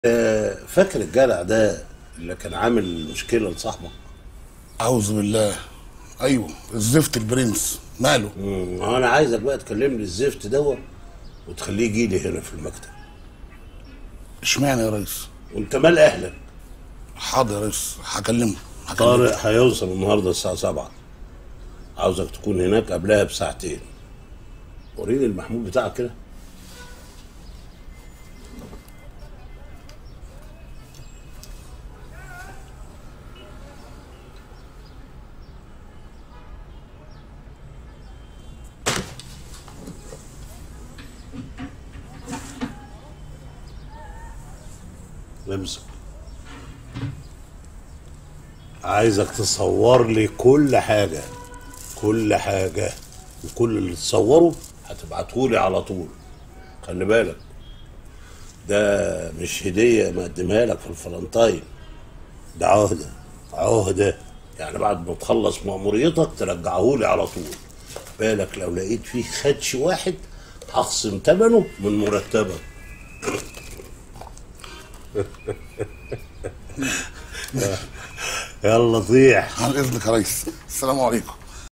آه، فاكر الجدع ده اللي كان عامل مشكله لصاحبك اعوذ بالله ايوه الزفت البرنس ماله مم، انا عايزك بقى تكلمني الزفت دوت وتخليه يجي لي هنا في المكتب اشمعنى يا ريس وانت مال اهلك حاضر يا ريس هكلمه هكلمه طارق هيوصل النهارده الساعه 7 عاوزك تكون هناك قبلها بساعتين وريني المحمول بتاعك كده امسك عايزك تصور لي كل حاجة كل حاجة وكل اللي تصوره هتبعتهولي على طول خلي بالك ده مش هدية مقدمها لك في الفلنتاين ده عهدة عهدة يعني بعد ما تخلص مأموريتك ترجعهولي على طول بالك لو لقيت فيه خدش واحد هخصم ثمنه من مرتبك يلا طيح عن اذنك يا ريس السلام عليكم